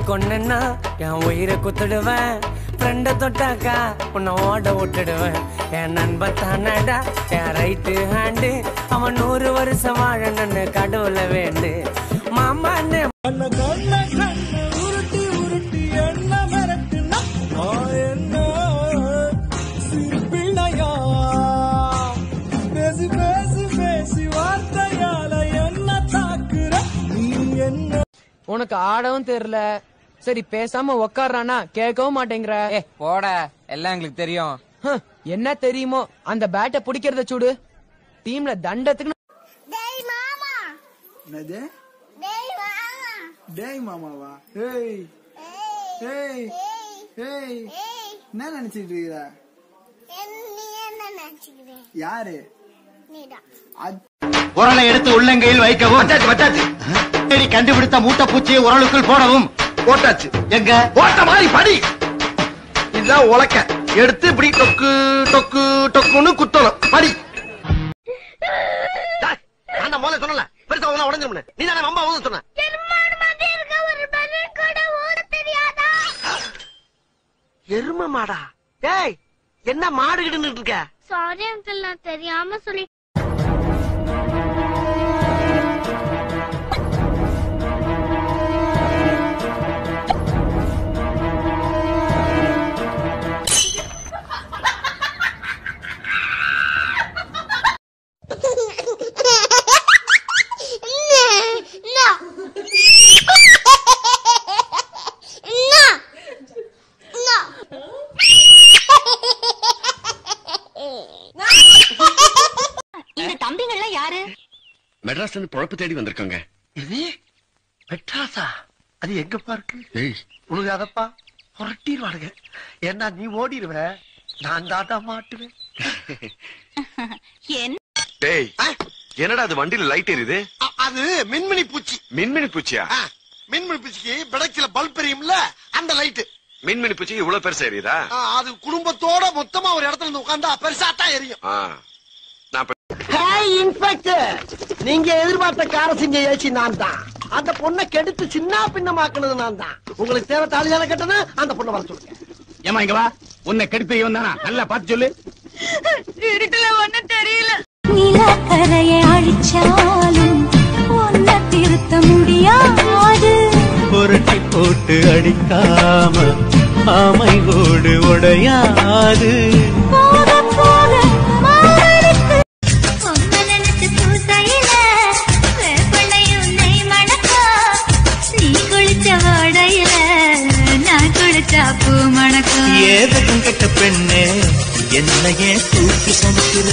கொன்னா என் உயிரை குத்துடுவேன் ஃப்ரெண்ட தொட்டாக்கா உன்னை ஓட விட்டுடுவேன் என் நண்பன் தானடா என் ரைட்டு ஹேண்டு அவன் நூறு வருஷம் வாழணும்னு கடவுளை வேண்டு மாமா உருட்டி உருட்டி என்ன மிரட்டுனா நான் என்ன சிறுபிள்ளையா பேசி பேசி பேசி வார்த்தையால என்ன தாக்குற நீ என்ன உனக்கு ஆடவும் தெரியல சரி பேசாம உக்காடுறானா கேட்கவும் மாட்டேங்கிற ஏ போட எல்லாம் எங்களுக்கு தெரியும் ஹம், என்ன தெரியுமோ அந்த பேட்டை பிடிக்கிறத சூடு டீம்ல தண்டத்துக்கு டேய் மாமா என்னது டேய் மாமா டேய் மாமாவா ஏய் ஏய் ஏய் ஏய் என்ன நினைச்சிட்டு இருக்கிற என் நீ என்ன நினைச்சுக்கிறேன் யாரு நீதான் அது உரலை எடுத்து உள்ளங்கையில் வைக்கவும் வச்சாச்சு வச்சாச்சு தேடி கண்டுபிடித்த மூட்டை பூச்சியை உரலுக்குள் போடவும் போட்டாச்சு எங்க போட்ட மாதிரி படி இதுதான் உலக்க எடுத்து இப்படி டொக்கு டொக்கு டொக்குன்னு குத்தணும் படி டேய், நான் தான் முதல்ல சொன்னல பெருசா உடனே உடஞ்சிரும்னு நீ தானே அம்மா வந்து சொன்ன பெருமாள் மாதிரி இருக்க ஒரு பலூன் கூட ஓட தெரியாதா எரும மாடா டேய் என்ன மாடு கிட்டு இருக்க சாரி அங்கிள் நான் தெரியாம சொல்லி இந்த தம்பிங்கள்லாம் யாரு மெட்ராஸ்ல இருந்து பொழப்பு தேடி வந்திருக்காங்க இது மெட்ராஸா அது எங்கப்பா இருக்கு உனக்கு அதப்பா புரட்டிடுவானுங்க ஏன்னா நீ ஓடிடுவ நான் தாட்டா மாட்டுவேன் என்ன டேய் என்னடா அது வண்டியில லைட் எரியுது அது மின்மினி பூச்சி மின்மினி பூச்சியா ஆ, மின்மினி பூச்சிக்கு பிடக்கில பல்ப் எரியும்ல அந்த லைட்டு மின்மினி பூச்சி இவ்வளவு பெருசா எரியுதா அது குடும்பத்தோட மொத்தமா ஒரு இடத்துல இருந்து உட்கார்ந்தா பெருசா தான் எரியும் ஆ. நான் இப்ப- ஹாய் இன்ஸ்பெக்டர் நீங்க எதிர்பார்த்த கார செஞ்ச ஏச்சி நான் தான் அந்த பொண்ணை கெடுத்து சின்ன பின்னமாக்குனது நான் தான் உங்களுக்கு தேவை தாலியான கட்டணு அந்த பொண்ணை வர சொல்லுங்க ஏமா இங்க வா உன்னை கெடுத்து இவன் தானா நல்லா பார்த்து சொல்லு இருட்டுல ஒண்ணும் தெரியல நிலக்கரையை அழிச்சாலும் ஒன்ன திருத்த முடியாது புரட்டி போட்டு அடிக்காம ஆமை ஓடு உடையாது போக போக மாரடிக்கு பொம்மை நினைச்சு பூசையில வேப்பனையும் நெய் மணக்கா நீ குளிச்ச வாடையில நான் குளிச்சா பூ மணக்கும் ஏதகம் கெட்ட பெண்ணே என்னையே தூக்கி சமைக்கிற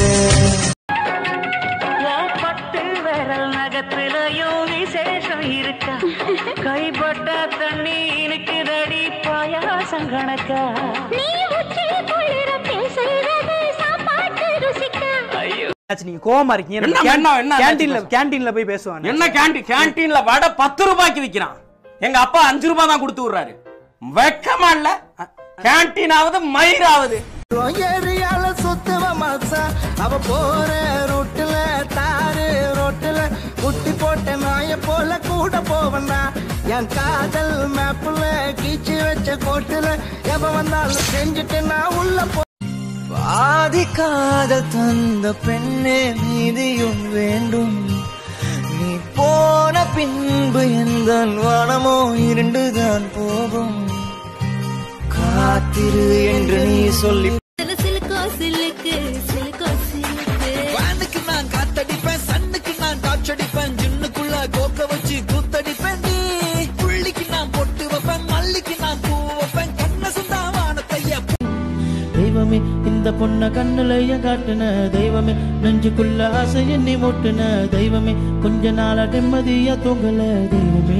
பட்டு விரல் நகத்திலையும் விசேஷம் இருக்கா கைப்பட்ட தண்ணி இனிக்குதடி பாயாசம் கணக்கா நீ உச்சி குளிர பேசுறது சாப்பாட்டு ருசிக்க நீங்க கோவமா இருக்கீங்க என்ன, என்ன, என்ன, கேண்டீன்ல என்ன? கேண்டீன்ல போய் பேசுவாங்க என்ன கேண்டீன் கேண்டீன்ல வடை பத்து ரூபாய்க்கு விக்கிறான் எங்க அப்பா அஞ்சு ரூபாய் தான் கொடுத்து விடுறாரு வெக்கமா இல்ல கேண்டீனாவது மயிராவது ஏரியால சுத்துவ மாசா அவ போற ரோட்டுல தாரு ரோட்டுல குட்டி போட்ட நாய போல கூட போவனா என் காதல் மேப்புல கீச்சு வச்ச கோட்டுல எவ வந்தாலும் செஞ்சுட்டு நான் உள்ள போ பாதி காதல் தந்த பெண்ணே மீதியும் வேண்டும் நீ போன பின்பு எந்த வனமோ இருண்டுதான் போகும் காத்திரு என்று நீ சொல்லி சிலுக்கோ சிலுக்கு சிலுக்கோ சிலுக்கு வானுக்கு நான் காத்தடிப்பேன் சன்னுக்கு நான் காற்றடிப்பேன் ஜின்னுக்குள்ள கோக்க வச்சு கூத்தடிப்பேன் நீ புள்ளிக்கு நான் பொட்டு வைப்பேன் மல்லிக்கு நான் பூ வைப்பேன் கண்ண சுந்தா வானத்தைய தெய்வமே இந்த பொண்ண கண்ணுலைய காட்டுன தெய்வமே நெஞ்சுக்குள்ள ஆசை எண்ணி மூட்டுன தெய்வமே கொஞ்ச நாளா நிம்மதியா தூங்கல தெய்வமே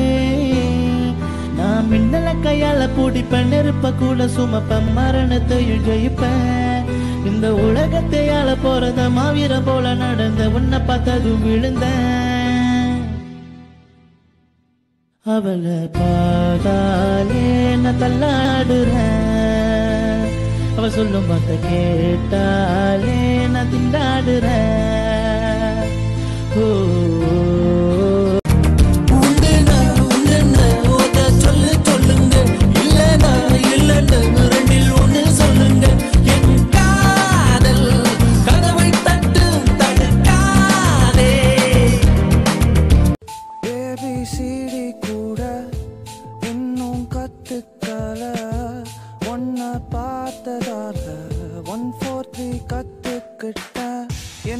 நான் மின்னல கையால பூடிப்பேன் நெருப்ப கூட சுமப்பேன் மரணத்தையும் ஜெயிப்பேன் இந்த உலகத்தை ஆள போறத மாவீர போல நடந்த உன்னை பார்த்ததும் விழுந்தேன் அவளை பார்த்தாலே நான் தள்ளாடுறேன் அவ சொல்லும் பார்த்த கேட்டாலே நான் திண்டாடுறேன் ஓ உண்டு நான் உண்டு ஓத சொல்லு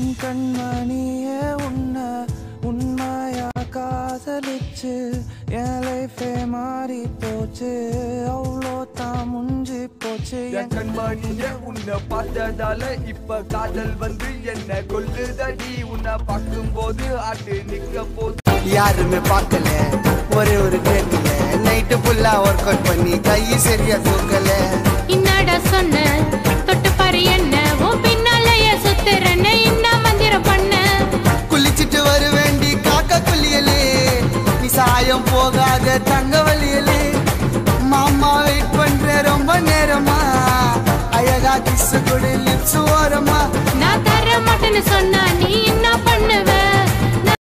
என் கண்மணியே உன்ன உண்மையா காதலிச்சு என் லைஃபே மாறி போச்சு அவ்வளோ தான் முஞ்சி போச்சு என் கண்மணியே உன்னை பார்த்ததால இப்ப காதல் வந்து என்ன கொல்லுதடி உன்னை பார்க்கும்போது அது நிக்க போது யாருமே பார்க்கல ஒரே ஒரு டேட்ல நைட்டு ஃபுல்லா ஒர்க் அவுட் பண்ணி கை சரியா தூக்கல என்னடா சொன்ன தொட்டு பாரு என்ன உன் பின்னாலயே சுத்துறன்னு என்ன மந்திரம் பண்ண குளிச்சிட்டு வர வேண்டி காக்கா குளியலே நீ சாயம் போகாத தங்க வலியலே மாமா வெயிட் பண்ற ரொம்ப நேரமா அழகா கிஸ் கொடு லிப்ஸ் ஓரமா நான் தர மாட்டேன்னு சொன்னா நீ என்ன பண்ணுவ